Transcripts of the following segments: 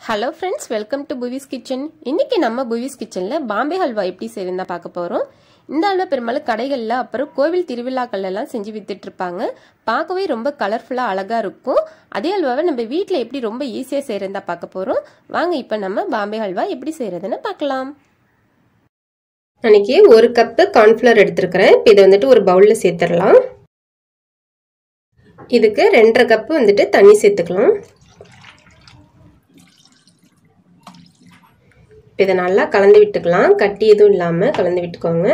hello friends welcome to Bhuvi's kitchen இன்னைக்கு நம்ம புவிஸ் கிச்சனில் பாம்பே ஹல்வா எப்படி செய்யுதுன்னு தான் பார்க்க போகிறோம் இந்த அல்வா பெரும்பாலும் கடைகளில் அப்புறம் கோவில் திருவிழாக்கள் எல்லாம் செஞ்சு வித்துட்டு இருப்பாங்க பார்க்கவே ரொம்ப கலர்ஃபுல்லாக அழகாக இருக்கும் அதே அல்வாவை நம்ம வீட்டில் எப்படி ரொம்ப ஈஸியாக செய்கிறதா பார்க்க போகிறோம் வாங்க இப்போ நம்ம பாம்பே ஹல்வா எப்படி செய்கிறதுன்னு பார்க்கலாம் அன்னைக்கு ஒரு கப்பு கார்ன்ஃப்ளவர் எடுத்துருக்கிறேன் இப்போ இதை வந்துட்டு ஒரு பவுலில் சேர்த்துடலாம் இதுக்கு ரெண்டரை கப்பு வந்துட்டு தண்ணி சேர்த்துக்கலாம் இதை நல்லா கலந்து விட்டுக்கலாம் கட்டி எதுவும் இல்லாமல் கலந்து விட்டுக்கோங்க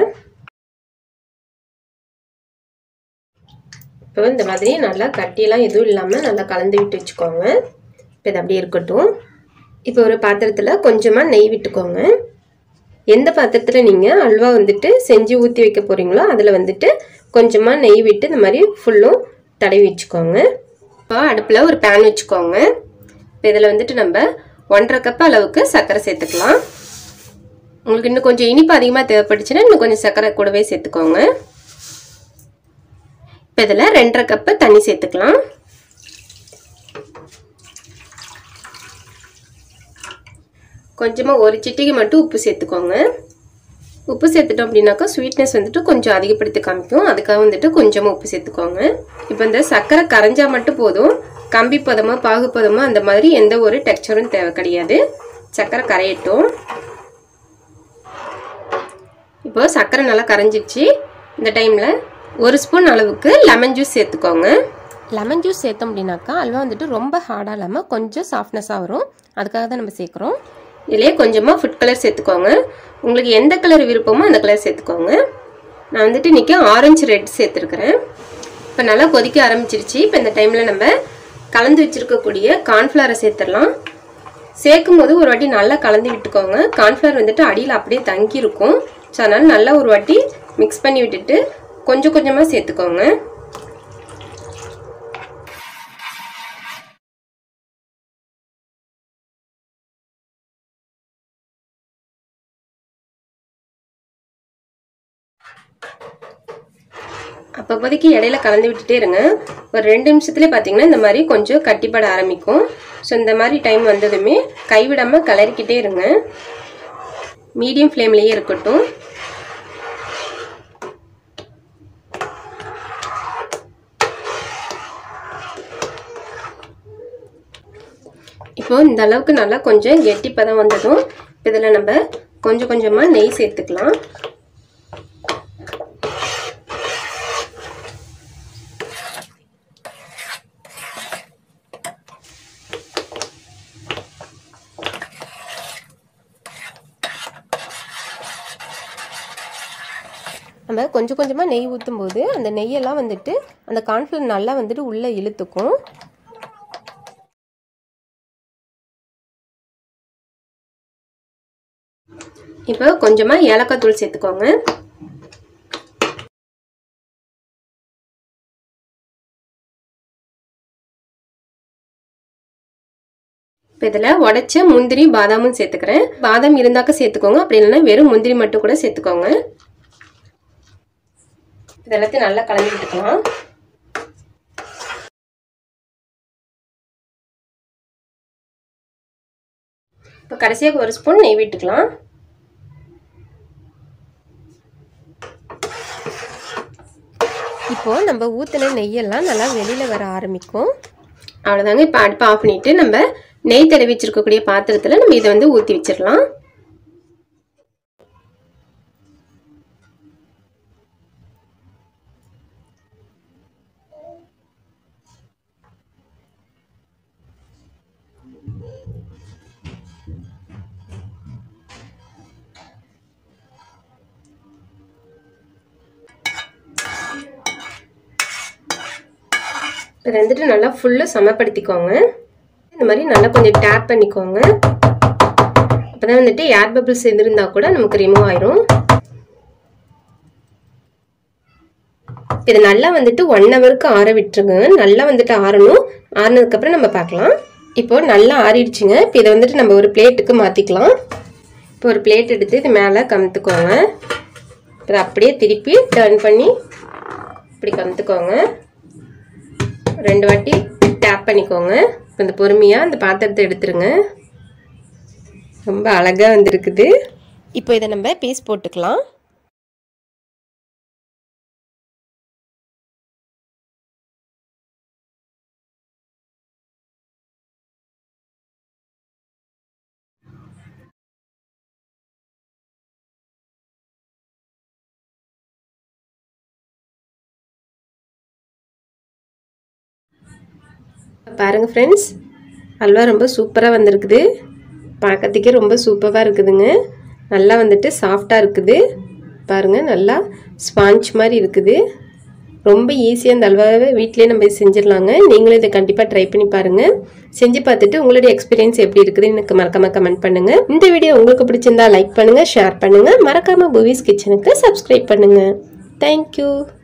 இப்போ இந்த மாதிரி நல்லா கட்டியெல்லாம் எதுவும் இல்லாமல் நல்லா கலந்து விட்டு வச்சுக்கோங்க இப்போ இது அப்படியே இருக்கட்டும் இப்போ ஒரு பாத்திரத்தில் கொஞ்சமாக நெய் விட்டுக்கோங்க எந்த பாத்திரத்தில் நீங்கள் அல்வா வந்துட்டு செஞ்சு ஊற்றி வைக்க போகிறீங்களோ அதில் வந்துட்டு கொஞ்சமாக நெய் விட்டு இந்த மாதிரி ஃபுல்லும் தடவி வச்சுக்கோங்க இப்போ அடுப்பில் ஒரு பேன் வச்சுக்கோங்க இப்போ இதில் வந்துட்டு நம்ம ஒன்றரை கப் அளவுக்கு சர்க்கரை சேர்த்துக்கலாம் உங்களுக்கு இன்னும் கொஞ்சம் இனிப்பு அதிகமாக தேவைப்பட்டுச்சுன்னா இன்னும் கொஞ்சம் சர்க்கரை கூடவே சேர்த்துக்கோங்க இப்போ இதில் ரெண்டரை கப்பு தண்ணி சேர்த்துக்கலாம் கொஞ்சமாக ஒரு சிட்டிக்கு மட்டும் உப்பு சேர்த்துக்கோங்க உப்பு சேர்த்துட்டோம் அப்படின்னாக்கா ஸ்வீட்னஸ் வந்துட்டு கொஞ்சம் அதிகப்படுத்தி காமிக்கும் அதுக்காக வந்துட்டு கொஞ்சமாக உப்பு சேர்த்துக்கோங்க இப்போ இந்த சர்க்கரை கரைஞ்சா மட்டும் போதும் கம்பி பதமாக பாகு பதமாக அந்த மாதிரி எந்த ஒரு டெக்ஸ்சரும் தேவை கிடையாது சர்க்கரை கரையட்டும் இப்போ சர்க்கரை நல்லா கரைஞ்சிச்சு இந்த டைமில் ஒரு ஸ்பூன் அளவுக்கு லெமன் ஜூஸ் சேர்த்துக்கோங்க லெமன் ஜூஸ் சேர்த்தோம் அப்படின்னாக்கா அல்வா வந்துட்டு ரொம்ப ஹார்டாக இல்லாமல் கொஞ்சம் சாஃப்ட்னஸாக வரும் அதுக்காக தான் நம்ம சேர்க்குறோம் இதுலேயே கொஞ்சமாக ஃபுட் கலர் சேர்த்துக்கோங்க உங்களுக்கு எந்த கலர் விருப்பமோ அந்த கலர் சேர்த்துக்கோங்க நான் வந்துட்டு இன்றைக்கி ஆரஞ்சு ரெட் சேர்த்துருக்குறேன் இப்போ நல்லா கொதிக்க ஆரம்பிச்சிருச்சு இப்போ இந்த டைமில் நம்ம கலந்து வச்சுருக்கக்கூடிய கார்ன்ஃப்ளவரை சேர்த்துடலாம் சேர்க்கும் போது ஒரு வாட்டி நல்லா கலந்து விட்டுக்கோங்க கார்ன்ஃப்ளவர் வந்துட்டு அடியில் அப்படியே தங்கி இருக்கும் ஸோ அதனால் நல்லா ஒரு வாட்டி மிக்ஸ் பண்ணி விட்டுட்டு கொஞ்சம் கொஞ்சமாக சேர்த்துக்கோங்க அப்போதைக்கு இடையில கலந்து விட்டுட்டே இருங்க ஒரு ரெண்டு நிமிஷத்துலேயே பார்த்தீங்கன்னா இந்த மாதிரி கொஞ்சம் கட்டிப்பட ஆரம்பிக்கும் ஸோ இந்த மாதிரி டைம் வந்ததுமே கைவிடாமல் கலரிக்கிட்டே இருங்க மீடியம் ஃப்ளேம்லேயே இருக்கட்டும் இப்போ இந்த அளவுக்கு நல்லா கொஞ்சம் கெட்டிப்பதம் வந்ததும் இதில் நம்ம கொஞ்சம் கொஞ்சமாக நெய் சேர்த்துக்கலாம் நம்ம கொஞ்சம் கொஞ்சமாக நெய் ஊற்றும் போது அந்த நெய்யெல்லாம் வந்துட்டு அந்த கார்ன்ஃப்ளவர் நல்லா வந்துட்டு உள்ளே இழுத்துக்கும் இப்போ கொஞ்சமாக ஏலக்காய் தூள் சேர்த்துக்கோங்க இப்போ இதில் உடச்ச முந்திரி பாதாமும் சேர்த்துக்கிறேன் பாதாம் இருந்தாக்க சேர்த்துக்கோங்க அப்படி இல்லைன்னா வெறும் முந்திரி மட்டும் கூட சேர்த்துக்கோங்க இதெல்லாத்தையும் நல்லா கலந்து விட்டுக்கலாம் இப்போ கடைசியாக ஒரு ஸ்பூன் நெய் விட்டுக்கலாம் இப்போ நம்ம ஊற்றின நெய்யெல்லாம் நல்லா வெளியில் வர ஆரம்பிக்கும் அவ்வளோதாங்க இப்போ அடுப்பு ஆஃப் பண்ணிவிட்டு நம்ம நெய் தடவி வச்சிருக்கக்கூடிய பாத்திரத்தில் நம்ம இதை வந்து ஊற்றி வச்சிடலாம் இதை வந்துட்டு நல்லா ஃபுல்லாக சமப்படுத்திக்கோங்க இந்த மாதிரி நல்லா கொஞ்சம் டேப் பண்ணிக்கோங்க அப்போ தான் வந்துட்டு ஏர் பபிள்ஸ் இருந்திருந்தா கூட நமக்கு ரிமூவ் ஆயிரும் இது நல்லா வந்துட்டு ஒன் ஹவருக்கு ஆற விட்டுருங்க நல்லா வந்துட்டு ஆறணும் ஆறினதுக்கப்புறம் நம்ம பார்க்கலாம் இப்போ நல்லா ஆறிடுச்சுங்க இப்போ இதை வந்துட்டு நம்ம ஒரு பிளேட்டுக்கு மாற்றிக்கலாம் இப்போ ஒரு பிளேட் எடுத்து இது மேலே கமுத்துக்கோங்க இதை அப்படியே திருப்பி டர்ன் பண்ணி இப்படி கமுத்துக்கோங்க ரெண்டு வாட்டி டேப் பண்ணிக்கோங்க கொஞ்சம் பொறுமையாக அந்த பாத்திரத்தை எடுத்துருங்க ரொம்ப அழகாக வந்திருக்குது இப்போ இதை நம்ம பீஸ் போட்டுக்கலாம் பாருங்கள் ஃப்ரெண்ட்ஸ் அல்வா ரொம்ப சூப்பராக வந்திருக்குது பார்க்கறதுக்கே ரொம்ப சூப்பராக இருக்குதுங்க நல்லா வந்துட்டு சாஃப்டாக இருக்குது பாருங்கள் நல்லா ஸ்பாஞ்ச் மாதிரி இருக்குது ரொம்ப ஈஸியாக அந்த அல்வாவை வீட்டிலே நம்ம செஞ்சிடலாங்க நீங்களும் இதை கண்டிப்பாக ட்ரை பண்ணி பாருங்கள் செஞ்சு பார்த்துட்டு உங்களுடைய எக்ஸ்பீரியன்ஸ் எப்படி இருக்குதுன்னு எனக்கு மறக்காமல் கமெண்ட் பண்ணுங்கள் இந்த வீடியோ உங்களுக்கு பிடிச்சிருந்தா லைக் பண்ணுங்கள் ஷேர் பண்ணுங்கள் மறக்காமல் பூவிஸ் கிச்சனுக்கு சப்ஸ்கிரைப் பண்ணுங்கள் தேங்க்யூ